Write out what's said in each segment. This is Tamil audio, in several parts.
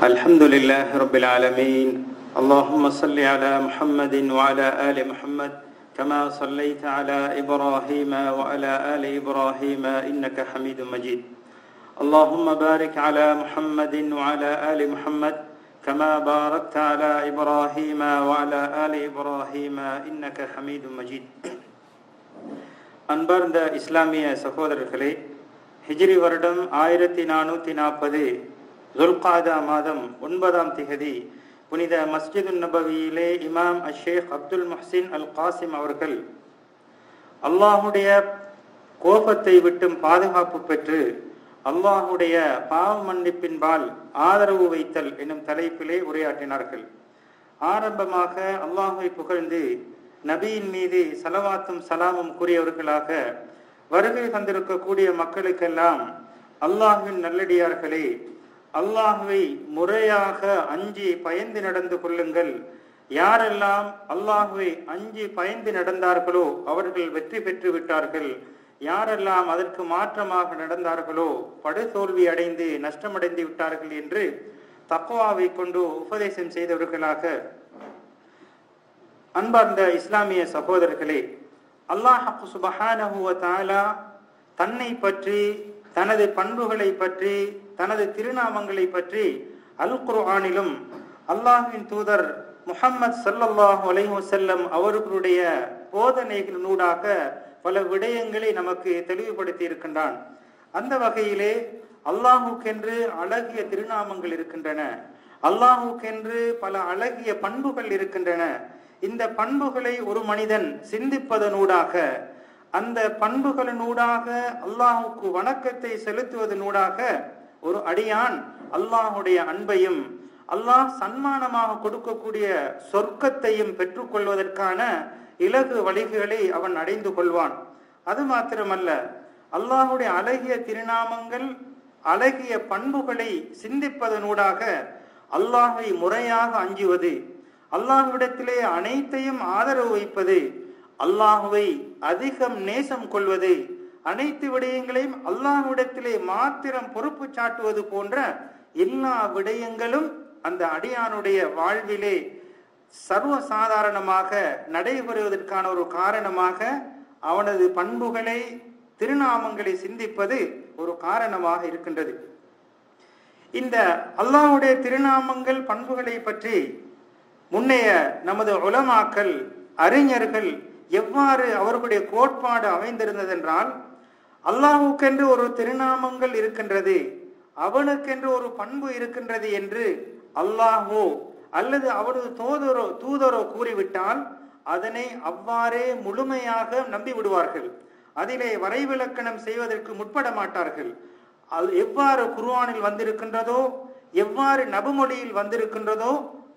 الحمد لله رب العالمين اللهم صل على محمد وعلى آل محمد كما صليت على إبراهيم وعلى آل إبراهيم إنك حميد مجيد اللهم بارك على محمد وعلى آل محمد كما باركت على إبراهيم وعلى آل إبراهيم إنك حميد مجيد அன்பார்ந்த இஸ்லாமிய சகோதரர்களே ஹிஜ்ரி வருடம் ஆயிரத்தி நானூற்றி நாற்பது துல்காதா மாதம் ஒன்பதாம் திகதி புனித மஸ்ஜிது நபவியிலே இமாம் அஷேக் அப்துல் முஹ்சின் அல் காசிம் அவர்கள் அல்லாஹுடைய கோபத்தை விட்டும் பாதுகாப்பு பெற்று அல்லாஹுடைய பாவ மன்னிப்பின்பால் ஆதரவு வைத்தல் என்னும் தலைப்பிலே உரையாற்றினார்கள் ஆரம்பமாக அல்லாஹை புகழ்ந்து நபியின் மீது சலவாத்தும் சலாமும் கூறியவர்களாக வருகை தந்திருக்கக்கூடிய மக்களுக்கெல்லாம் அல்லாஹுவின் நல்லடியார்களே அல்லாஹுவை முறையாக அஞ்சி பயந்து நடந்து கொள்ளுங்கள் யாரெல்லாம் அல்லாஹுவை அஞ்சி பயந்து நடந்தார்களோ அவர்கள் வெற்றி பெற்று விட்டார்கள் யாரெல்லாம் அதற்கு மாற்றமாக நடந்தார்களோ படுதோல்வி அடைந்து நஷ்டமடைந்து விட்டார்கள் என்று தக்குவாவை கொண்டு உபதேசம் செய்தவர்களாக அன்பார்ந்த இஸ்லாமிய சகோதரர்களே அல்லாஹ் சுபஹானஹுவ தாலா தன்னை பற்றி தனது பண்புகளை பற்றி தனது திருநாமங்களை பற்றி அல் குர்ஆனிலும் அல்லாஹுவின் தூதர் முஹம்மது சல்லல்லாஹு அலைஹி வஸல்லம் அவர்களுடைய போதனைகளினூடாக பல விடயங்களை நமக்கு தெளிவுபடுத்தி இருக்கின்றான் அந்த வகையிலே அல்லாஹுக்கென்று அழகிய திருநாமங்கள் இருக்கின்றன அல்லாஹுக்கென்று பல அழகிய பண்புகள் இருக்கின்றன இந்த பண்புகளை ஒரு மனிதன் சிந்திப்பதனூடாக அந்த பண்புகளினூடாக அல்லாஹுக்கு வணக்கத்தை செலுத்துவதனூடாக ஒரு அடியான் அல்லாஹுடைய அன்பையும் அல்லாஹ் சன்மானமாக கொடுக்கக்கூடிய சொர்க்கத்தையும் பெற்றுக்கொள்வதற்கான இலகு வழிகளை அவன் அடைந்து கொள்வான் அது மாத்திரமல்ல அல்லாஹுடைய அழகிய திருநாமங்கள் அழகிய பண்புகளை சிந்திப்பதனூடாக அல்லாஹை முறையாக அஞ்சுவது அல்லாஹ்விடத்திலே அனைத்தையும் ஆதரவு வைப்பது அல்லாஹுவை அதிகம் நேசம் கொள்வது அனைத்து விடயங்களையும் அல்லாஹ்விடத்திலே மாத்திரம் பொறுப்பு சாட்டுவது போன்ற எல்லா விடயங்களும் அந்த அடியானுடைய வாழ்விலே சர்வ சாதாரணமாக நடைபெறுவதற்கான ஒரு காரணமாக அவனது பண்புகளை திருநாமங்களை சிந்திப்பது ஒரு காரணமாக இருக்கின்றது இந்த அல்லாஹுடைய திருநாமங்கள் பண்புகளை பற்றி முன்னைய நமது உலமாக்கல் அறிஞர்கள் எவ்வாறு அவர்களுடைய கோட்பாடு அமைந்திருந்ததென்றால் அல்லாஹுக்கென்று ஒரு திருநாமங்கள் இருக்கின்றது அவனுக்கென்று ஒரு பண்பு இருக்கின்றது என்று அல்லாஹோ அல்லது அவரது தூதரோ தூதரோ கூறிவிட்டால் அதனை அவ்வாறே முழுமையாக நம்பி விடுவார்கள் அதிலே வரைவிலக்கணம் செய்வதற்கு முற்பட மாட்டார்கள் அது எவ்வாறு குர்ஆனில் வந்திருக்கின்றதோ எவ்வாறு நபுமொழியில் வந்திருக்கின்றதோ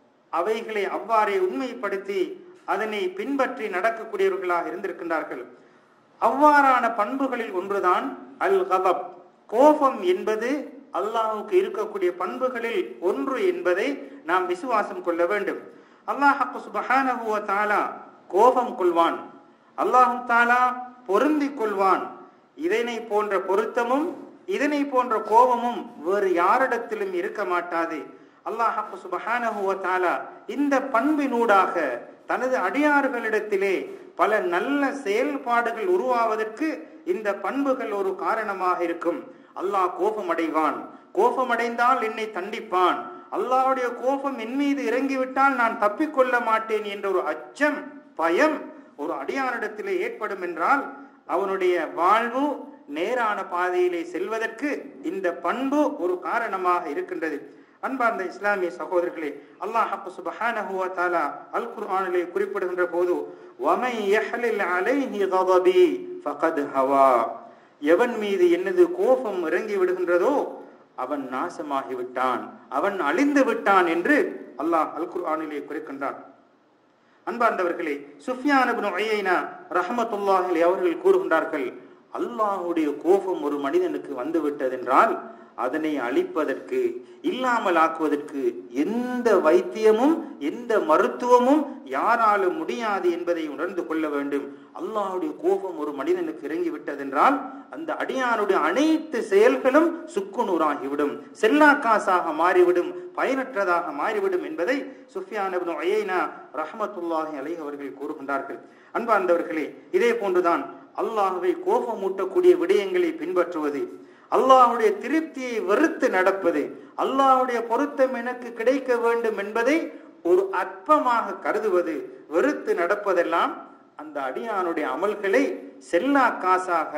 அவைகளை அவ்வாறே உண்மைப்படுத்தி அதனை பின்பற்றி நடக்கக்கூடியவர்களாக இருந்திருக்கின்றார்கள் அவ்வாறான பண்புகளில் ஒன்றுதான் அல் கபப் கோபம் என்பது அல்லாஹுக்கு இருக்கக்கூடிய பண்புகளில் ஒன்று என்பதை நாம் விசுவாசம் கொள்ள வேண்டும் அல்லாஹு சுபஹானஹுவ தாலா கோபம் கொள்வான் அல்லாஹு தாலா பொருந்தி கொள்வான் இதனை போன்ற பொருத்தமும் இதனை போன்ற கோபமும் வேறு யாரிடத்திலும் இருக்க மாட்டாது அல்லாஹு சுபஹானஹுவ தாலா இந்த பண்பினூடாக தனது அடியார்களிடத்திலே பல நல்ல செயல்பாடுகள் உருவாவதற்கு இந்த பண்புகள் ஒரு காரணமாக இருக்கும் அல்லாஹ் கோபம் அடைவான் கோபம் அடைந்தால் என்னை தண்டிப்பான் அல்லாஹுடைய கோபம் என் மீது இறங்கிவிட்டால் நான் தப்பிக்கொள்ள மாட்டேன் என்ற ஒரு அச்சம் பயம் ஒரு அடியாரிடத்திலே ஏற்படும் என்றால் அவனுடைய வாழ்வு நேரான பாதையிலே செல்வதற்கு இந்த பண்பு ஒரு காரணமாக இருக்கின்றது அன்பார்ந்த இஸ்லாமிய சகோதரர்களே அல்லாஹ் சுபஹானஹு வ தஆலா அல் குர்ஆனிலே குறிப்பிடுகின்ற போது வமை யஹ்லில் அலைஹி கதபி ஃபகத் ஹவா எவன் மீது என்னது கோபம் இறங்கி விடுகின்றதோ அவன் நாசமாகி விட்டான் அவன் அழிந்து விட்டான் என்று அல்லாஹ் அல் குர்ஆனிலே குறிக்கின்றான் அன்பார்ந்தவர்களே சுஃபியான் இப்னு உயைனா ரஹமத்துல்லாஹி அவர்கள் கூறுகின்றார்கள் அல்லாஹுடைய கோபம் ஒரு மனிதனுக்கு வந்து விட்டதென்றால் அதனை அழிப்பதற்கு இல்லாமல் ஆக்குவதற்கு எந்த வைத்தியமும் எந்த மருத்துவமும் யாராலும் முடியாது என்பதை உணர்ந்து கொள்ள வேண்டும் அல்லாஹுடைய கோபம் ஒரு மனிதனுக்கு இறங்கி விட்டதென்றால் அந்த அடியானுடைய அனைத்து செயல்களும் சுக்குநூறாகிவிடும் செல்லா காசாக மாறிவிடும் பயனற்றதாக மாறிவிடும் என்பதை சுஃபியான் இப்னு உயைனா ரஹ்மத்துல்லாஹி அலைஹி அவர்கள் கூறுகின்றார்கள் அன்பார்ந்தவர்களே இதே போன்றுதான் அல்லாஹ்வை கோபமூட்டக்கூடிய விடயங்களை பின்பற்றுவது அல்லாஹ்வுடைய திருப்தியை வெறுத்து நடப்பது அல்லாஹ்வுடைய பொருத்தம் எனக்கு கிடைக்க வேண்டும் என்பதை ஒரு அற்பமாக கருதுவது வெறுத்து நடப்பதெல்லாம் அந்த அடியானுடைய அமல்களை செல்லா காசாக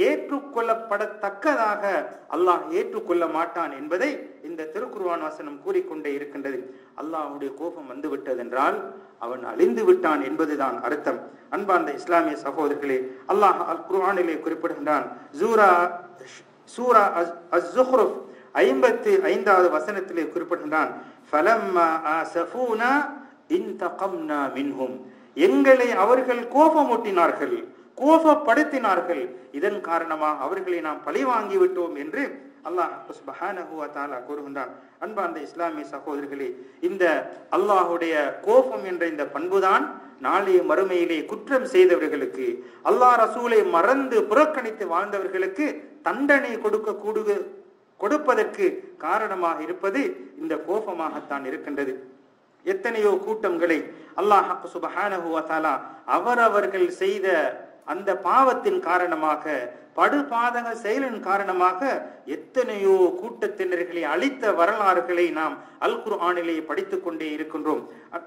ஏற்றுக்கொள்ளப்படத்தக்கதாக அல்லாஹ் ஏற்றுக்கொள்ள மாட்டான் என்பதை இந்த திருக்குர்ஆன் வசனம் கூறிக்கொண்டே இருக்கின்றது அல்லாஹ்வுடைய கோபம் வந்து விட்டதென்றால் அவன் அழிந்து விட்டான் என்பதுதான் அர்த்தம் அன்பார்ந்த இஸ்லாமிய சகோதரர்களே அல்லாஹ் அல் குர்ஆனிலே குறிப்பிடுகின்றான் ஜூரா சூரா அஸ்-ஸுஹ்ருஃப் ஐம்பத்தி ஐந்தாவது வசனத்திலே குறிப்பிடுகின்றான் ஃபலம்மா ஆசஃபூனா இன்தகம்னா மின்ஹும் எங்களை அவர்கள் கோபமூட்டினார்கள் கோபப்படுத்தினார்கள் இதன் காரணமாக அவர்களை நாம் பழி வாங்கி விட்டோம் என்று அல்லாஹ் சுப்ஹானஹு வ தஆலா கூறுகின்றான் அன்பார்ந்த இஸ்லாமிய சகோதரர்களே இந்த அல்லாஹ்வுடைய கோபம் என்ற இந்த பண்புதான் நாளைய மறுமையிலே குற்றம் செய்தவர்களுக்கு அல்லாஹ் ரசூலை மறந்து புறக்கணித்து வாழ்ந்தவர்களுக்கு தண்டனை கொடுக்க கூடுக கொடுப்பதற்கு காரணமாக இருப்பது இந்த கோபமாகத்தான் இருக்கின்றது எத்தனையோ கூட்டங்களை அல்லாஹ் சுபஹானஹு வ தஆலா அவரவர்கள் செய்த அந்த பாவத்தின் காரணமாக படுபாதக செயலின் காரணமாக எத்தனையோ கூட்டத்தினர்களை அழித்த வரலாறுகளை நாம் அல் குர்ஆனிலே படித்துக் கொண்டே இருக்கின்றோம்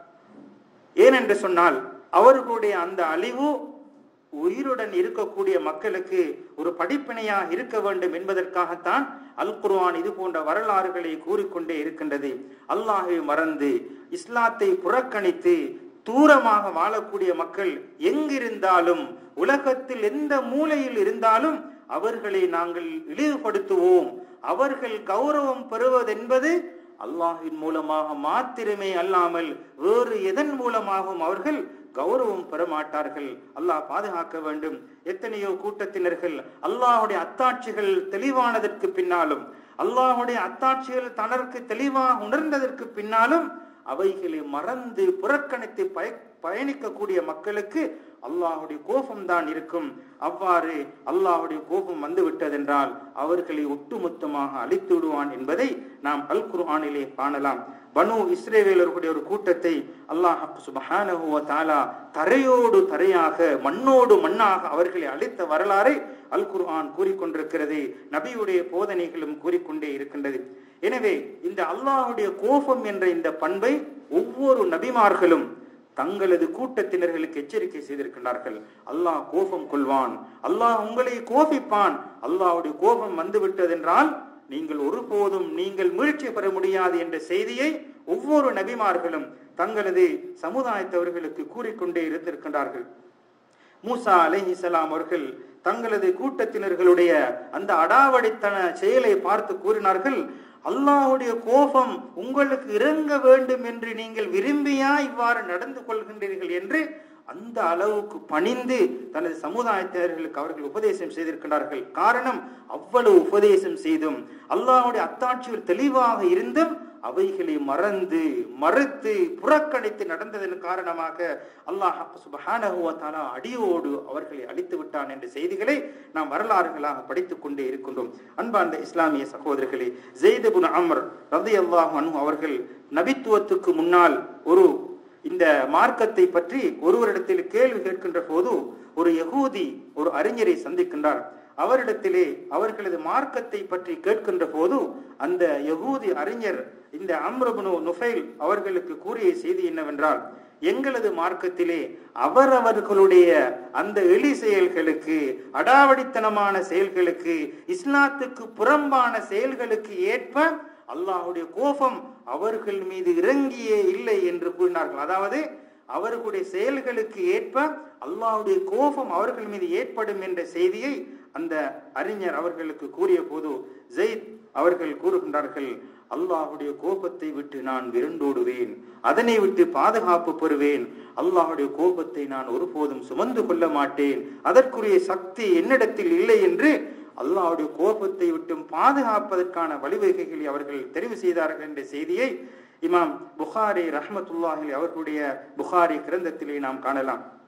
ஏனென்று சொன்னால் அவர்களுடைய அந்த அழிவு உயிருடன் இருக்கக்கூடிய மக்களுக்கு ஒரு படிப்பினையாக இருக்க வேண்டும் என்பதற்காகத்தான் அல் குர்ஆன் இது போன்ற வரலாறுகளை கூறிக்கொண்டே இருக்கின்றது அல்லாஹை மறந்து இஸ்லாத்தை புறக்கணித்து தூரமாக வாழக்கூடிய மக்கள் எங்கிருந்தாலும் உலகத்தில் எந்த மூலையில் இருந்தாலும் அவர்களை நாங்கள் இழிவுபடுத்துவோம் அவர்கள் கௌரவம் பெறுவதென்பது அல்லாஹின் மூலமாக மாத்திரமே அல்லாமல் வேறு எதன் மூலமாகவும் அவர்கள் கௌரவம் பெற மாட்டார்கள் அல்லாஹ் பாதுகாக்க வேண்டும் எத்தனையோ கூட்டத்தினர்கள் அல்லாஹுடைய அத்தாட்சிகள் தெளிவானதற்கு பின்னாலும் அல்லாஹுடைய அத்தாட்சிகள் தனக்கு தெளிவாக உணர்ந்ததற்கு பின்னாலும் அவைகளை மறந்து புறக்கணித்து பய பயணிக்கக்கூடிய மக்களுக்கு அல்லாஹுடைய கோபம் தான் இருக்கும் அவ்வாறு அல்லாஹுடைய கோபம் வந்து விட்டதென்றால் அவர்களை ஒட்டுமொத்தமாக அழித்து விடுவான் என்பதை நாம் அல் குர்ஆனிலே காணலாம் பனு இஸ்ரேவேலர்களுடைய ஒரு கூட்டத்தை அல்லாஹ் சுபஹானஹு வ தஆலா தரையோடு தரையாக மண்ணோடு மண்ணாக அவர்களை அழித்த வரலாறை அல் குர்ஆன் கூறிக்கொண்டிருக்கிறது நபியுடைய போதனைகளும் கூறிக்கொண்டே இருக்கின்றது எனவே இந்த அல்லாஹுடைய கோபம் என்ற இந்த பண்பை ஒவ்வொரு நபிமார்களும் தங்களது கூட்டத்தினர்களுக்கு எச்சரிக்கை செய்திருக்கின்றார்கள் அல்லாஹ் கோபம் கொள்வான் அல்லாஹ் உங்களை கோபிப்பான் அல்லாஹுடைய கோபம் வந்துவிட்டதென்றால் நீங்கள் ஒருபோதும் நீங்கள் மீழ்ச்சி பெற முடியாது என்ற செய்தியை ஒவ்வொரு நபிமார்களும் தங்களது சமுதாயத்தவர்களுக்கு கூறிக்கொண்டே இருந்திருக்கின்றார்கள் மூசா அலைஹிசலாம் அவர்கள் தங்களது கூட்டத்தினர்களுடைய அந்த அடாவடித்தன செயலை பார்த்து கூறினார்கள் அல்லாஹுடைய கோபம் உங்களுக்கு இறங்க வேண்டும் என்று நீங்கள் விரும்பியா இவ்வாறு நடந்து கொள்கின்றீர்கள் என்று அந்த அளவுக்கு பணிந்து தனது சமுதாயத்தினர்களுக்கு அவர்கள் உபதேசம் செய்திருக்கிறார்கள் காரணம் அவ்வளவு உபதேசம் செய்தும் அல்லாஹுடைய அத்தாட்சியில் தெளிவாக இருந்தும் அவைகளை மறந்து மறுத்து புறக்கணித்து நடந்ததன் காரணமாக அல்லாஹ் சுபஹானஹுவத்தாலா அடியோடு அவர்களை அழித்து விட்டான் என்ற செய்திகளை நாம் வரலாறுகளாக படித்துக் கொண்டே இருக்கின்றோம் அன்பார்ந்த இஸ்லாமிய சகோதரர்களே ஜெய்தபுன் அமர் ரதி அல்லாஹ் அனு அவர்கள் நபித்துவத்துக்கு முன்னால் ஒரு இந்த மார்க்கத்தை பற்றி ஒருவரிடத்தில் கேள்வி கேட்கின்ற போது ஒரு யகூதி ஒரு அறிஞரை சந்திக்கின்றார் அவரிடத்திலே அவர்களது மார்க்கத்தை பற்றி கேட்கின்ற போது அந்த யகூதி அறிஞர் இந்த அம்ரபுனு நுஃபைல் அவர்களுக்கு கூறிய செய்தி என்னவென்றால் எங்களது மார்க்கத்திலே அவரவர்களுடைய அந்த எளி செயல்களுக்கு அடாவடித்தனமான செயல்களுக்கு இஸ்லாத்துக்கு புறம்பான செயல்களுக்கு ஏற்ப அல்லாஹுடைய கோபம் அவர்கள் மீது இறங்கியே இல்லை என்று கூறினார்கள் அதாவது அவர்களுடைய செயல்களுக்கு ஏற்ப அல்லாஹுடைய கோபம் அவர்கள் மீது ஏற்படும் என்ற செய்தியை அந்த அறிஞர் அவர்களுக்கு கூறிய போது ஜெயித் அவர்கள் கூறுகின்றார்கள் அல்லாஹுடைய கோபத்தை விட்டு நான் விரண்டோடுவேன் அதனை விட்டு பாதுகாப்பு பெறுவேன் அல்லாஹுடைய கோபத்தை நான் ஒருபோதும் சுமந்து கொள்ள மாட்டேன் அதற்குரிய சக்தி என்னிடத்தில் இல்லை என்று அல்லாஹுடைய கோபத்தை விட்டும் பாதுகாப்பதற்கான வழிவகைகளை அவர்கள் தெரிவு செய்தார்கள் என்ற செய்தியை இமாம் புகாரி ரஹமத்துல்லாஹி அவர்களுடைய புகாரி கிரந்தத்திலே நாம் காணலாம்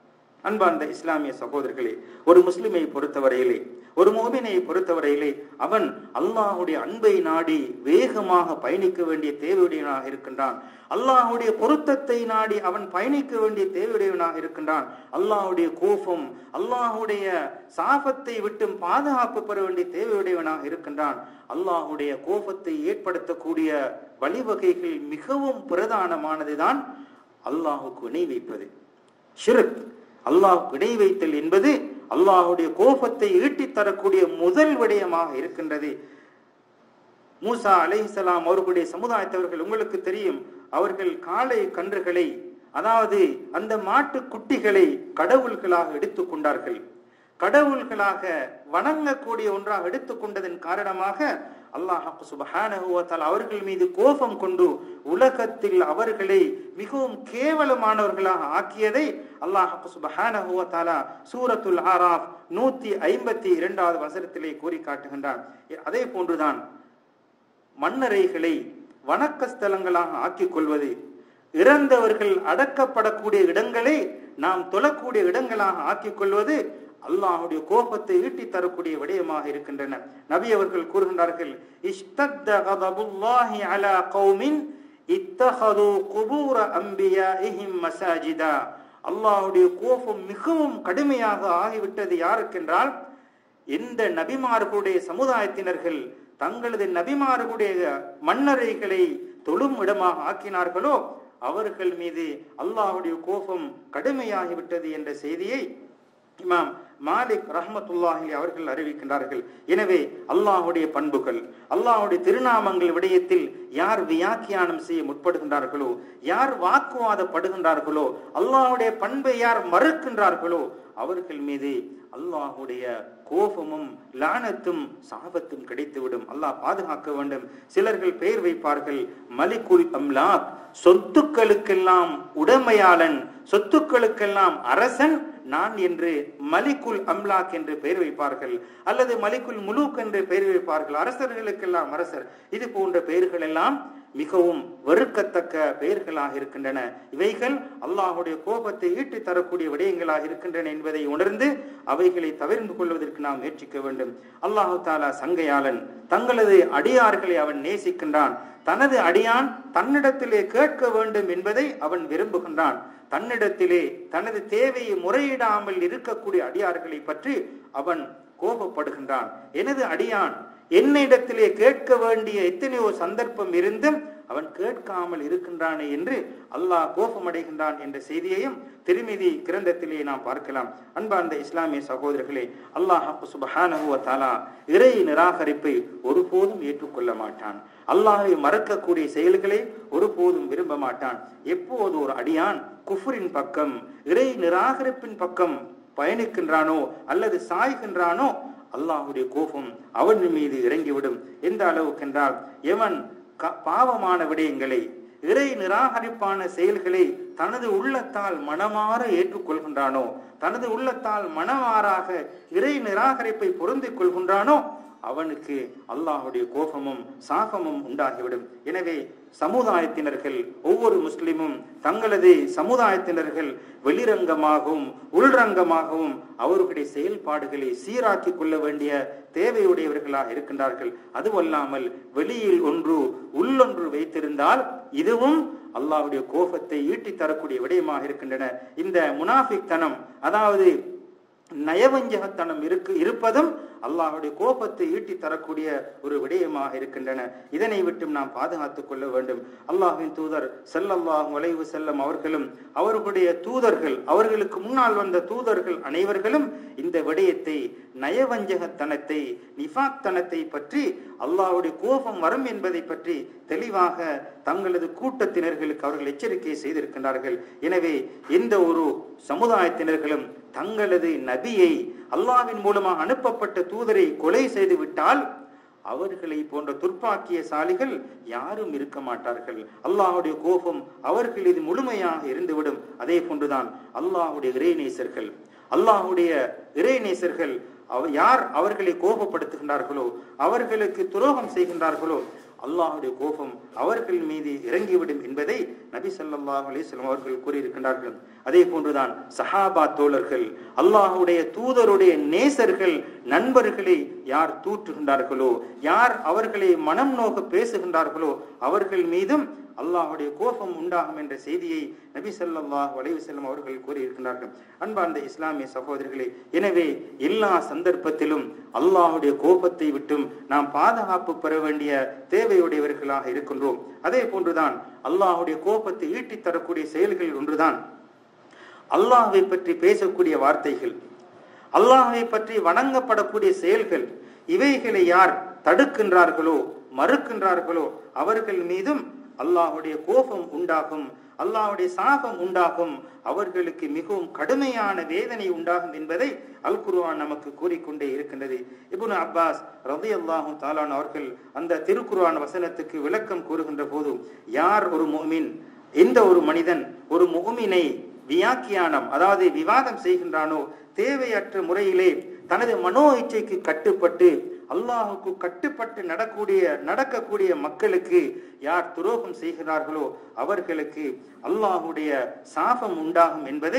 அன்பார்ந்த இஸ்லாமிய சகோதரர்களே ஒரு முஸ்லிமை பொறுத்தவரையிலே ஒரு மோமினை பொறுத்தவரையிலே அவன் அல்லாஹுடைய அன்பை நாடி வேகமாக பயணிக்க வேண்டிய தேவையுடையவனாக இருக்கின்றான் அல்லாஹுடைய பொருத்தத்தை நாடி அவன் பயணிக்க வேண்டிய தேவையுடையவனாக இருக்கின்றான் அல்லாஹுடைய கோபம் அல்லாஹுடைய சாபத்தை விட்டும் பாதுகாப்பு பெற வேண்டிய தேவையுடையவனாக இருக்கின்றான் அல்லாஹுடைய கோபத்தை ஏற்படுத்தக்கூடிய வழிவகைகள் மிகவும் பிரதானமானதுதான் அல்லாஹுக்கு இணை வைப்பது ஷிருக் அல்லாஹ் இணை வைத்தல் என்பது அல்லாஹுடைய கோபத்தை ஈட்டித் தரக்கூடிய முதல் விடயமாக இருக்கின்றது மூசா அலைஹிசலாம் அவர்களுடைய சமுதாயத்தவர்கள் உங்களுக்கு தெரியும் அவர்கள் காளை கன்றுகளை அதாவது அந்த மாட்டு குட்டிகளை கடவுள்களாக எடுத்துக்கொண்டார்கள் கடவுள்களாக வணங்கக்கூடிய ஒன்றாக எடுத்துக்கொண்டதன் காரணமாக அல்லாஹ் சுபஹானஹுவத்தால் அவர்கள் மீது கோபம் கொண்டு உலகத்தில் அவர்களை மிகவும் கேவலமானவர்களாக ஆக்கியதை அல்லாஹ் சுபஹானஹுவத்தாலா சூரத்துல் ஆராஃப் நூத்தி ஐம்பத்தி இரண்டாவது வசனத்திலே கூறி காட்டுகின்றான் அதே போன்றுதான் மன்னரைகளை வணக்கஸ்தலங்களாக ஆக்கிக் கொள்வது இறந்தவர்கள் அடக்கப்படக்கூடிய இடங்களை நாம் தொழக்கூடிய இடங்களாக ஆக்கிக் கொள்வது அல்லாஹுடைய கோபத்தை ஈட்டி தரக்கூடிய விடயமாக இருக்கின்றன நபி அவர்கள் கூறுகின்றார்கள் இஷ்தத்த கதபுல்லாஹி அலா கௌமின் இத்தஹது குபூர அம்பியாஇஹிம் மசாஜிதா அல்லாஹுடைய கோபம் மிகவும் கடுமையாக ஆகிவிட்டது யாருக்கென்றால் எந்த நபிமார்களுடைய சமுதாயத்தினர்கள் தங்களது நபிமார்களுடைய மன்னரைகளை தொழும் இடமாக ஆக்கினார்களோ அவர்கள் மீது அல்லாஹுடைய கோபம் கடுமையாகிவிட்டது என்ற செய்தியை இமாம் மாலிக் ரஹமத்துல்லாஹி அவர்கள் அறிவிக்கின்றார்கள் எனவே அல்லாஹுடைய பண்புகள் அல்லாஹுடைய திருநாமங்கள் விடயத்தில் யார் வியாக்கியானம் செய்ய முற்படுகின்றார்களோ யார் வாக்குவாதப்படுகின்றார்களோ அல்லாஹுடைய பண்பை யார் மறுக்கின்றார்களோ அவர்கள் மீது அல்லாஹுடைய கோபமும் லானத்தும் சாபத்தும் கிடைத்துவிடும் அல்லாஹ் பாதுகாக்க வேண்டும் சிலர்கள் பெயர் வைப்பார்கள் மலிகுல் அம்லாக் சொத்துக்களுக்கெல்லாம் உடமையாளன் சொத்துக்களுக்கெல்லாம் அரசன் நான் என்று மலிகுல் அம்லாக் என்று பெயர் வைப்பார்கள் அல்லது மலிகுல் முலூக் என்று பெயர் வைப்பார்கள் அரசர்களுக்கெல்லாம் அரசர் இது போன்ற பெயர்கள் எல்லாம் மிகவும் வெறுக்கத்தக்க பெயர்களாக இருக்கின்றன இவைகள் அல்லாஹுடைய கோபத்தை ஈட்டி தரக்கூடிய விடயங்களாக இருக்கின்றன என்பதை உணர்ந்து அவைகளை தவிர்ந்து கொள்வதற்கு நாம் முயற்சிக்க வேண்டும் அல்லாஹு தாலா சங்கையாளன் தங்களது அடியார்களை அவன் நேசிக்கின்றான் தனது அடியான் தன்னிடத்திலே கேட்க வேண்டும் என்பதை அவன் விரும்புகின்றான் தன்னிடத்திலே தனது தேவையை முறையிடாமல் இருக்கக்கூடிய அடியார்களை பற்றி அவன் கோபப்படுகின்றான் எனது அடியான் என்னிடத்திலே கேட்க வேண்டிய எத்தனையோ சந்தர்ப்பம் இருந்தும் அவன் கேட்காமல் இருக்கின்றானே என்று அல்லாஹ் கோபமடைகின்றான் என்ற செய்தியையும் திருமிதி கிரந்தத்திலே நாம் பார்க்கலாம் அன்பார்ந்த இஸ்லாமிய சகோதரர்களே அல்லாஹ் சுபஹானஹுவ தாலா இறை நிராகரிப்பை ஒருபோதும் ஏற்றுக்கொள்ள மாட்டான் அல்லாஹை மறக்கக்கூடிய செயல்களை ஒருபோதும் விரும்ப மாட்டான் எப்போது ஒரு அடியான் குஃபரின் பக்கம் இறை நிராகரிப்பின் பக்கம் பயணிக்கின்றானோ அல்லது சாய்கின்றானோ அல்லாஹுடைய கோபம் அவன் மீது இறங்கிவிடும் எந்த அளவுக்கென்றால் எவன் பாவமான விடயங்களை இறை நிராகரிப்பான செயல்களை தனது உள்ளத்தால் மனமாற ஏற்றுக்கொள்கின்றானோ தனது உள்ளத்தால் மனமாறாக இறை நிராகரிப்பை பொருந்திக் கொள்கின்றானோ அவனுக்கு அல்லாஹுடைய கோபமும் சாபமும் உண்டாகிவிடும் எனவே சமுதாயத்தினர்கள் ஒவ்வொரு முஸ்லிமும் தங்களது சமுதாயத்தினர்கள் வெளிரங்கமாகவும் உள்ரங்கமாகவும் அவர்களுடைய செயல்பாடுகளை சீராக்கி கொள்ள வேண்டிய தேவையுடையவர்களாக இருக்கின்றார்கள் அதுவல்லாமல் வெளியில் ஒன்று உள்ளொன்று வைத்திருந்தால் இதுவும் அல்லாஹுடைய கோபத்தை ஈட்டி தரக்கூடிய விடயமாக இருக்கின்றன இந்த முனாஃபிக் தனம் அதாவது நயவஞ்சகத்தனம் இருக்கு இருப்பதும் அல்லாஹுடைய கோபத்தை ஈட்டி தரக்கூடிய ஒரு விடயமாக இருக்கின்றன இதனை விட்டும் நாம் பாதுகாத்துக் கொள்ள வேண்டும் அல்லாஹின் தூதர் செல்லல்லாஹ் வளைவு செல்லம் அவர்களும் அவர்களுடைய தூதர்கள் அவர்களுக்கு முன்னால் வந்த தூதர்கள் அனைவர்களும் இந்த விடயத்தை நயவஞ்சகத்தனத்தை நிஃபாக்தனத்தை பற்றி அல்லாஹுடைய கோபம் வரும் என்பதை பற்றி தெளிவாக தங்களது கூட்டத்தினர்களுக்கு அவர்கள் எச்சரிக்கை செய்திருக்கின்றார்கள் எனவே எந்த ஒரு சமுதாயத்தினர்களும் தங்களது நபியை அல்லாவின் மூலமாக அனுப்பப்பட்ட தூதரை கொலை செய்து விட்டால் அவர்களை போன்ற துர்ப்பாக்கிய சாலிகள் யாரும் இருக்க மாட்டார்கள் அல்லாஹுடைய கோபம் அவர்கள் இது முழுமையாக இருந்துவிடும் அதே போன்றுதான் அல்லாஹுடைய இறைநேசர்கள் அல்லாஹுடைய இறைநேசர்கள் யார் அவர்களை கோபப்படுத்துகின்றார்களோ அவர்களுக்கு துரோகம் செய்கின்றார்களோ அல்லாஹுடைய கோபம் அவர்கள் மீது இறங்கிவிடும் என்பதை நபி ஸல்லல்லாஹு அலைஹி வஸல்லம் அவர்கள் கூறியிருக்கின்றார்கள் அதே போன்றுதான் சஹாபா தோழர்கள் அல்லாஹுடைய தூதருடைய நேசர்கள் நண்பர்களை யார் தூற்றுகின்றார்களோ யார் அவர்களை மனம் நோக்க பேசுகின்றார்களோ அவர்கள் மீதும் அல்லாஹுடைய கோபம் உண்டாகும் என்ற செய்தியை நபி ஸல்லல்லாஹு அலைஹி வஸல்லம் அவர்கள் கூறியிருக்கிறார்கள் அன்பார்ந்த இஸ்லாமிய சகோதரர்களே எனவே எல்லா சந்தர்ப்பத்திலும் அல்லாஹுடைய கோபத்தை விட்டும் நாம் பாதுகாப்பு பெற வேண்டிய தேவையுடையவர்களாக இருக்கின்றோம் அதே போன்றுதான் அல்லாஹுடைய கோபத்தை ஈட்டித் தரக்கூடிய செயல்கள் ஒன்றுதான் அல்லாஹை பற்றி பேசக்கூடிய வார்த்தைகள் அல்லாஹை பற்றி வணங்கப்படக்கூடிய செயல்கள் இவைகளை யார் தடுக்கின்றார்களோ மறுக்கின்றார்களோ அவர்கள் மீதும் அல்லாஹுடைய கோபம் உண்டாகும் அல்லாஹுடைய சாபம் உண்டாகும் அவர்களுக்கு மிகவும் கடுமையான வேதனை உண்டாகும் என்பதை அல் குர்ஆன் நமக்கு கூறிக்கொண்டே இருக்கின்றது இப்னு அப்பாஸ் ரதி அல்லாஹு தாலான் அவர்கள் அந்த திருக்குர்ஆன் வசனத்துக்கு விளக்கம் கூறுகின்ற போது யார் ஒரு முஃமின் எந்த ஒரு மனிதன் ஒரு முஃமினை வியாக்கியானம் அதாவது விவாதம் செய்கின்றானோ தேவையற்ற முறையிலே தனது மனோ இச்சைக்கு கட்டுப்பட்டு அல்லாஹுக்கு கட்டுப்பட்டு நடக்கூடிய நடக்கக்கூடிய மக்களுக்கு யார் துரோகம் செய்கிறார்களோ அவர்களுக்கு அல்லாஹுடைய சாபம் உண்டாகும் என்பதை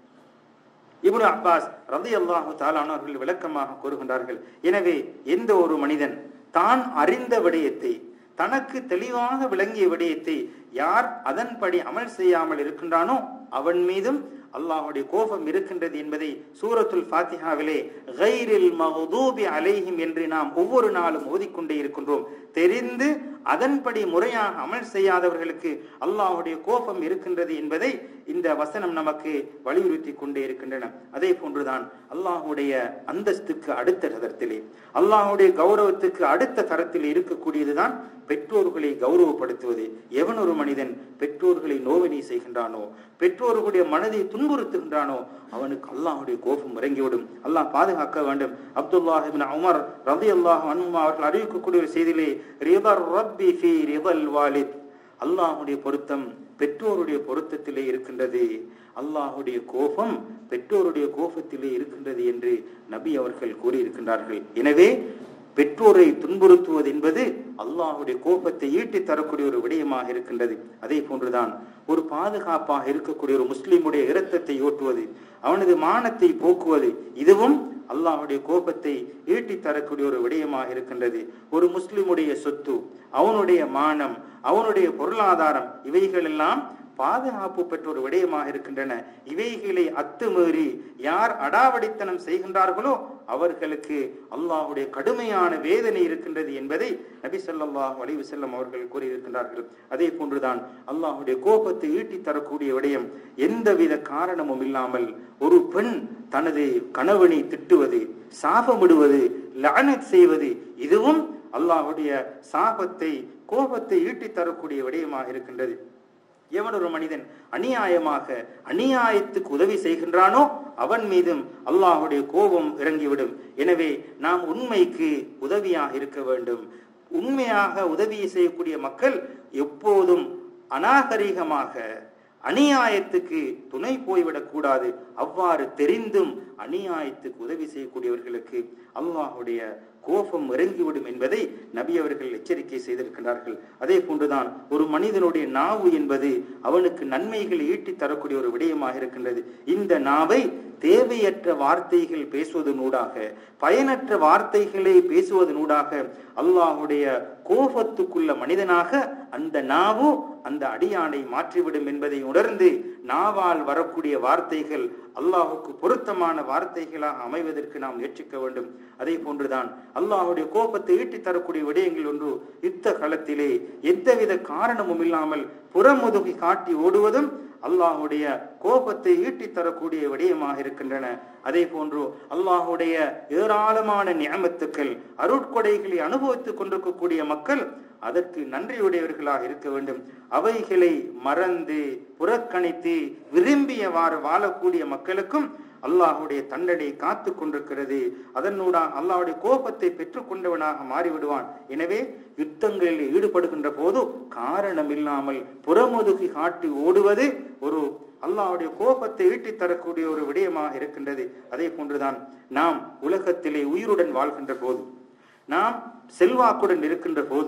இப்னு அப்பாஸ் ரதி அல்லாஹு தாலானவர்கள் விளக்கமாக கூறுகின்றார்கள் எனவே எந்த ஒரு மனிதன் தான் அறிந்த விடயத்தை தனக்கு தெளிவாக விளங்கிய விடயத்தை யார் அதன்படி அமல் செய்யாமல் இருக்கின்றானோ அவன் மீதும் அல்லாஹுடைய கோபம் இருக்கின்றது என்பதை சூரத்துல் ஃபாத்திஹாவிலே கைரில் மஹதூபி அலைஹிம் என்று நாம் ஒவ்வொரு நாளும் ஓதிக்கொண்டே இருக்கின்றோம் தெரிந்து அதன்படி முறையாக அமல் செய்யாதவர்களுக்கு அல்லாஹுடைய கோபம் இருக்கின்றது என்பதை இந்த வசனம் நமக்கு வலியுறுத்தி கொண்டே இருக்கின்றன அதே போன்றுதான் அல்லாஹுடைய அந்தஸ்துக்கு அடுத்த தரத்திலே அல்லாஹுடைய கௌரவத்துக்கு அடுத்த தரத்தில் இருக்கக்கூடியதுதான் பெற்றோர்களை கௌரவப்படுத்துவது எவன் ஒரு மனிதன் பெற்றோர்களை நோவினை செய்கின்றானோ பெற்றோர்களுடைய மனதை துன்புறுத்துகின்றானோ அவனுக்கு அல்லாஹுடைய கோபம் இறங்கிவிடும் அல்லாஹ் பாதுகாக்க வேண்டும் அப்துல்லாஹ் இப்னு உமர் ரதி அல்லாஹ் அனுமா அவர்கள் அறிவிக்கக்கூடிய ஒரு செய்தியிலே ரிதர் ரப்பி ஃபி ரிதல் வாலித் அல்லாஹுடைய பொருத்தம் பெற்றோருடைய பொருத்தத்திலே இருக்கின்றது அல்லாஹுடைய கோபம் பெற்றோருடைய கோபத்திலே இருக்கின்றது என்று நபி அவர்கள் கூறியிருக்கின்றார்கள் எனவே பெற்றோரை துன்புறுத்துவது என்பது அல்லாஹுடைய கோபத்தை ஈட்டி தரக்கூடிய ஒரு விடயமாக இருக்கின்றது அதே போன்றுதான் ஒரு பாதுகாப்பாக இருக்கக்கூடிய ஒரு முஸ்லிமுடைய இரத்தத்தை ஓட்டுவது அவனது மானத்தை போக்குவது இதுவும் அல்லாஹுடைய கோபத்தை ஈட்டி தரக்கூடிய ஒரு விடயமாக இருக்கின்றது ஒரு முஸ்லிமுடைய சொத்து அவனுடைய மானம் அவனுடைய பொருளாதாரம் இவைகள் எல்லாம் பாதுகாப்பு பெற்ற ஒரு விடயமாக இருக்கின்றன இவைகளை அத்துமீறி யார் அடாவடித்தனம் செய்கின்றார்களோ அவர்களுக்கு அல்லாஹுடைய கடுமையான வேதனை இருக்கின்றது என்பதை நபி ஸல்லல்லாஹு அலைஹி வஸல்லம் அவர்கள் கூறியிருக்கின்றார்கள் அதே போன்றுதான் அல்லாஹுடைய கோபத்தை ஈட்டி தரக்கூடிய விடயம் எந்தவித காரணமும் இல்லாமல் ஒரு பெண் தனது கணவனை திட்டுவது சாபமிடுவது லஅனத் செய்வது இதுவும் அல்லாஹுடைய சாபத்தை கோபத்தை ஈட்டி தரக்கூடிய விடயமாக இருக்கின்றது எவன் ஒரு மனிதன் அநியாயமாக அநியாயத்துக்கு உதவி செய்கின்றானோ அவன் மீதும் அல்லாஹுடைய கோபம் இறங்கிவிடும் எனவே நாம் உண்மைக்கு உதவியாக இருக்க வேண்டும் உண்மையாக உதவி செய்யக்கூடிய மக்கள் எப்போதும் அநாகரிகமாக அநியாயத்துக்கு துணை போய்விடக் கூடாது அவ்வாறு தெரிந்தும் அநியாயத்துக்கு உதவி செய்யக்கூடியவர்களுக்கு அல்லாஹுடைய கோபம் இறங்கிவிடும் என்பதை நபி அவர்கள் எச்சரிக்கை செய்திருக்கிறார்கள் அதே போன்றுதான் ஒரு மனிதனுடைய நாவு என்பது அவனுக்கு நன்மைகளை ஈட்டி தரக்கூடிய ஒரு விடயமாக இருக்கின்றது இந்த நாவை தேவையற்ற வார்த்தைகள் பேசுவதனூடாக பயனற்ற வார்த்தைகளை பேசுவதனூடாக அல்லாஹுடைய கோபத்துக்குள்ள மனிதனாக அந்த நாவு அந்த அடியானை மாற்றிவிடும் என்பதை உணர்ந்து நாவால் வரக்கூடிய வார்த்தைகள் அல்லாஹுக்கு பொருத்தமான வார்த்தைகளாக அமைவதற்கு நாம் முயற்சிக்க வேண்டும் அதே போன்றுதான் அல்லாஹுடைய கோபத்தை ஈட்டி தரக்கூடிய விடயங்கள் ஒன்று யுத்த களத்திலே எந்தவித காரணமும் இல்லாமல் புறமுதுகி காட்டி ஓடுவதும் அல்லாஹுடைய கோபத்தை ஈட்டி தரக்கூடிய விடயமாக இருக்கின்றன அதே போன்று அல்லாஹுடைய ஏராளமான நியமத்துக்கள் அருட்கொடைகளை அனுபவித்துக் கொண்டிருக்கக்கூடிய மக்கள் அதற்கு நன்றியுடையவர்களாக இருக்க வேண்டும் அவைகளை மறந்து புறக்கணித்து விரும்பியவாறு வாழக்கூடிய மக்களுக்கும் அல்லாஹுடைய தண்டனை காத்து கொண்டிருக்கிறது அதனூடாக அல்லாஹுடைய கோபத்தை பெற்றுக் கொண்டவனாக மாறிவிடுவான் எனவே யுத்தங்களில் ஈடுபடுகின்ற போது காரணம் இல்லாமல் புறமுதுகி காட்டி ஓடுவது ஒரு அல்லாஹுடைய கோபத்தை ஈட்டித் தரக்கூடிய ஒரு விடயமாக இருக்கின்றது அதே போன்றுதான் நாம் உலகத்திலே உயிருடன் வாழ்கின்ற போது நாம் செல்வாக்குடன் இருக்கின்ற போது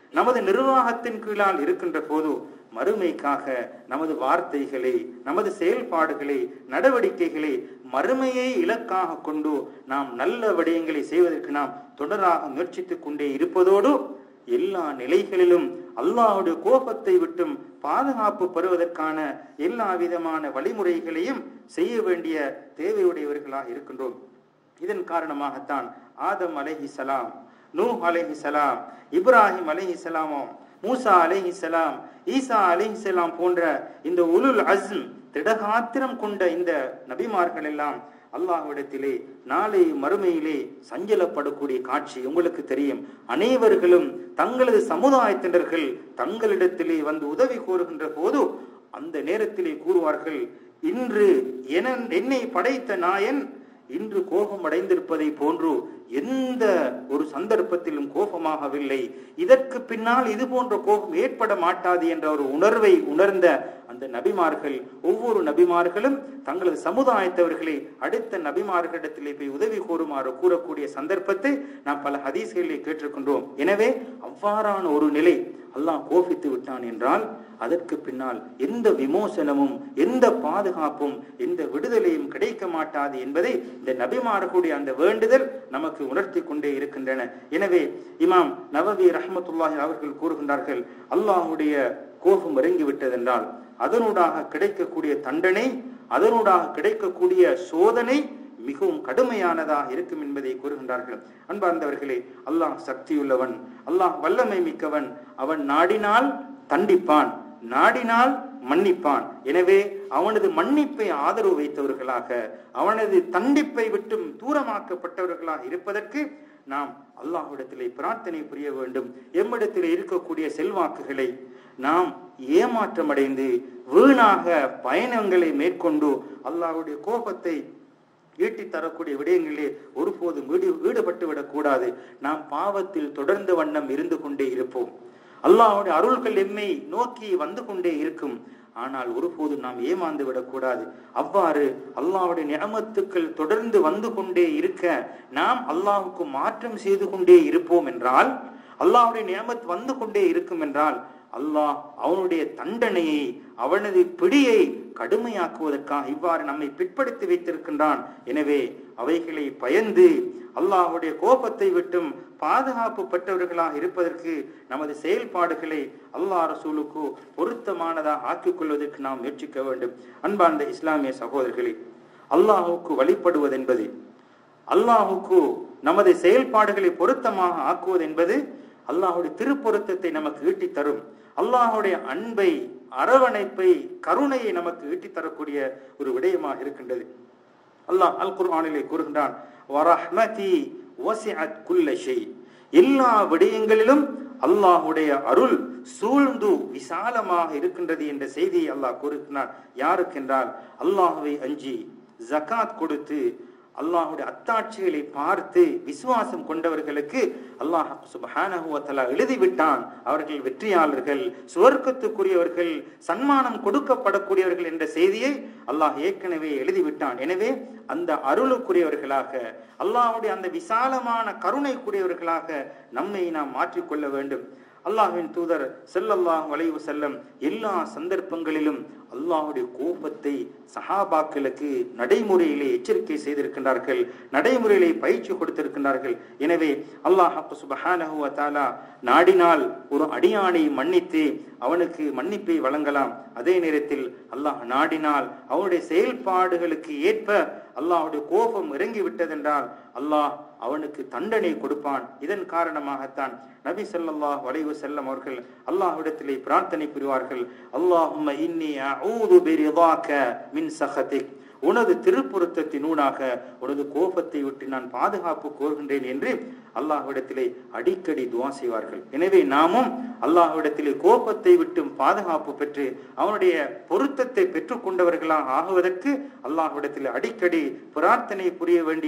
நமது நிர்வாகத்தின் கீழால் இருக்கின்ற போது மறுமைக்காக நமது வார்த்தைகளை நமது செயல்பாடுகளை நடவடிக்கைகளை மறுமையை இலக்காக கொண்டு நாம் நல்ல விடயங்களை செய்வதற்கு நாம் தொடராக முயற்சித்துக் கொண்டே இருப்பதோடு எல்லா நிலைகளிலும் அல்லாஹ்வுடைய கோபத்தை விட்டும் பாதுகாப்பு பெறுவதற்கான எல்லா விதமான வழிமுறைகளையும் செய்ய வேண்டிய தேவையுடையவர்களாக இருக்கின்றோம் இதன் காரணமாகத்தான் ஆதம் அலைஹி சலாம் நூ அலைஹி சலாம் இப்ராஹிம் அலைஹி சலாமும் மூசா அலைஹி சலாம் ஈசா அலைஹி சலாம் போன்ற இந்த உலுல் அஸ்ம் திடகாத்திரம் கொண்ட இந்த நபிமார்கள் எல்லாம் அல்லாஹ்விடத்திலே நாளை மறுமையிலே சஞ்சலப்படக்கூடிய காட்சி உங்களுக்கு தெரியும் அனைவர்களும் தங்களது சமுதாயத்தினர்கள் தங்களிடத்திலே வந்து உதவி கோருகின்ற போது அந்த நேரத்திலே கூறுவார்கள் இன்று என என்னை படைத்த நாயன் இன்று கோபம் அடைந்திருப்பதை போன்று எந்த ஒரு சந்தர்ப்பத்திலும் கோபமாகவில்லை இதற்கு பின்னால் இது போன்ற கோபம் ஏற்பட மாட்டாது என்ற ஒரு உணர்வை உணர்ந்த அந்த நபிமார்கள் ஒவ்வொரு நபிமார்களும் தங்களது சமுதாயத்தவர்களை அடுத்த நபிமார்களிடத்திலே போய் உதவி கோருமாறு கூறக்கூடிய சந்தர்ப்பத்தை நாம் பல ஹதீஸ்களிலே கேட்டிருக்கின்றோம் எனவே அவ்வாறான ஒரு நிலை அல்லாஹ் கோபித்து விட்டான் என்றால் அதற்கு பின்னால் எந்த விமோசனமும் எந்த பாதுகாப்பும் எந்த விடுதலையும் கிடைக்க மாட்டாது என்பதை இந்த நபிமார்களுடைய அந்த வேண்டுதல் நமக்கு உணர்த்தி கொண்டே இருக்கின்றன எனவே இமாம் நவவி ரஹமத்துல்லாஹி அவர்கள் கூறுகின்றார்கள் அல்லாஹுடைய கோபம் இறங்கி விட்டதென்றால் அதனூடாக கிடைக்கக்கூடிய தண்டனை அதனூடாக கிடைக்கக்கூடிய சோதனை மிகவும் கடுமையானதாக இருக்கும் என்பதை கூறுகின்றார்கள் அன்பார்ந்தவர்களே அல்லாஹ் சக்தியுள்ளவன் அல்லாஹ் வல்லமை மிக்கவன் அவன் நாடினால் தண்டிப்பான் நாடினால் மன்னிப்பான் எனவே அவனது மன்னிப்பை ஆதரவு வைத்தவர்களாக அவனது தண்டிப்பை விட்டும் தூரமாக்கப்பட்டவர்களாக இருப்பதற்கு நாம் அல்லாஹ்விடத்திலே பிரார்த்தனை புரிய வேண்டும் எம்மிடத்திலே இருக்கக்கூடிய செல்வாக்குகளை நாம் ஏமாற்றமடைந்து வீணாக பயணங்களை மேற்கொண்டு அல்லாஹ்வுடைய கோபத்தை ஈட்டி தரக்கூடிய விடயங்களிலே ஒருபோதும் ஈடு ஈடுபட்டு விடக்கூடாது நாம் பாவத்தில் தொடர்ந்த வண்ணம் இருந்து கொண்டே இருப்போம் அல்லாஹ்வுடைய அருள்கள் எம்மை நோக்கி வந்து கொண்டே இருக்கும் ஆனால் ஒருபோதும் நாம் ஏமாந்து விடக்கூடாது அவ்வாறு அல்லாஹ்வுடைய நியமத்துக்கள் தொடர்ந்து வந்து கொண்டே இருக்க நாம் அல்லாஹ்வுக்கு மாற்றம் செய்து கொண்டே இருப்போம் என்றால் அல்லாஹ்வுடைய நியமத் வந்து கொண்டே இருக்கும் என்றால் அல்லாஹ் அவனுடைய தண்டனையை அவனது பிடியை கடுமையாக்குவதற்காக இவ்வாறு நம்மை பிற்படுத்தி வைத்திருக்கின்றான் எனவே அவைகளை பயந்து அல்லாஹுடைய கோபத்தை விட்டும் பாதுகாப்பு பெற்றவர்களாக இருப்பதற்கு நமது செயல்பாடுகளை அல்லாஹ் ரசூலுக்கு பொருத்தமானதாக ஆக்கிக் கொள்வதற்கு நாம் முயற்சிக்க வேண்டும் அன்பார்ந்த இஸ்லாமிய சகோதரர்களே அல்லாஹுக்கு வழிபடுவது என்பது அல்லாஹுக்கு நமது செயல்பாடுகளை பொருத்தமாக ஆக்குவது என்பது அல்லாஹுடைய திருப்பொருத்தத்தை நமக்கு ஈட்டி தரும் அல்லாஹுடைய அன்பை அரவணைப்பை கருணையை நமக்கு ஈட்டி தரக்கூடிய ஒரு விடயமாக இருக்கின்றது அல்லாஹ் அல் குர்ஆனிலே கூறுகின்றான் வரஹ்மதி வசிஅத் குல்ல ஷை எல்லா விடயங்களிலும் அல்லாஹுடைய அருள் சூழ்ந்து விசாலமாக இருக்கின்றது என்ற செய்தியை அல்லாஹ் கூறுகிறான் யாருக்கென்றால் அல்லாஹுவை அஞ்சி ஜகாத் கொடுத்து அல்லாஹுடைய அத்தாட்சிகளை பார்த்து விசுவாசம் கொண்டவர்களுக்கு அல்லாஹ் சுபஹானஹு வ தஆலா எழுதிவிட்டான் அவர்கள் வெற்றியாளர்கள் சுவர்க்கத்துக்குரியவர்கள் சன்மானம் கொடுக்கப்படக்கூடியவர்கள் என்ற செய்தியை அல்லாஹ் ஏற்கனவே எழுதிவிட்டான் எனவே அந்த அருளுக்குரியவர்களாக அல்லாஹ்வுடைய அந்த விசாலமான கருணைக்குரியவர்களாக நம்மை நாம் மாற்றிக்கொள்ள வேண்டும் அல்லாஹ்வின் தூதர் செல்லல்லாஹ் வளைவு செல்லம் எல்லா சந்தர்ப்பங்களிலும் அல்லாஹுடைய கோபத்தை சஹாபாக்களுக்கு நடைமுறையிலே எச்சரிக்கை செய்திருக்கின்றார்கள் நடைமுறையிலே பயிற்சி கொடுத்திருக்கின்றார்கள் எனவே அல்லாஹ் சுபஹானஹு வ தஆலா நாடினால் ஒரு அடியானை மன்னித்து அவனுக்கு மன்னிப்பை வழங்கலாம் அதே நேரத்தில் அல்லாஹ் நாடினால் அவனுடைய செயல்பாடுகளுக்கு ஏற்ப அல்லாஹுடைய கோபம் இறங்கி விட்டதென்றால் அல்லாஹ் அவனுக்கு தண்டனை கொடுப்பான் இதன் காரணமாகத்தான் நபி ஸல்லல்லாஹு அலைஹி வஸல்லம் அவர்கள் அல்லாஹ்விடத்திலே பிரார்த்தனை புரிவார்கள் அல்லாஹும்ம இன்னி அஊது பிரிதாக மின் சஹதிக் உனது திருப்பொருத்தத்தினூடாக உனது கோபத்தை விட்டு நான் பாதுகாப்பு கோருகின்றேன் என்று அல்லாஹ்விடத்திலே அடிக்கடி துவா செய்வார்கள் எனவே நாமும் அல்லாஹ்விடத்திலே கோபத்தை விட்டும் பாதுகாப்பு பெற்று அவனுடைய பொருத்தத்தை பெற்றுக் கொண்டவர்களாக ஆகுவதற்கு அல்லாஹ்விடத்திலே அடிக்கடி பிரார்த்தனை புரிய வேண்டிய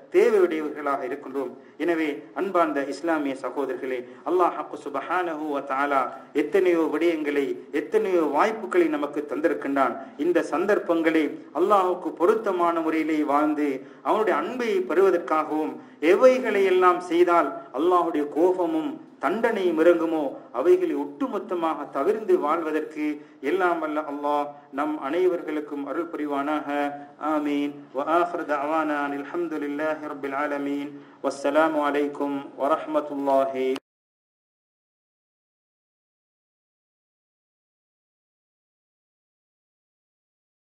தேவையுடையவர்களாக இருக்கின்றோம் எனவே அன்பார்ந்த இஸ்லாமிய சகோதரர்களே அல்லாஹ் சுபஹானஹு வ தஆலா எத்தனையோ விடயங்களை எத்தனையோ வாய்ப்புகளை நமக்கு தந்திருக்கின்றான் இந்த சந்தர்ப்பங்களை அல்லாஹுக்கு பொருத்தமான முறையிலே வாழ்ந்து அவனுடைய அன்பை பெறுவதற்காகவும் எவைகளை எல்லாம் செய்தால் அல்லாஹுடைய கோபமும் தண்டனை இறங்குமோ அவைகளை ஒட்டுமொத்தமாக தவிர்ந்து வாழ்வதற்கு எல்லாம் வல்ல அல்லாஹ் நம் அனைவர்களுக்கும் அருள் புரிவானாக ஆமீன் وآخر دعوانا الحمد لله رب العالمين والسلام عليكم ورحمة الله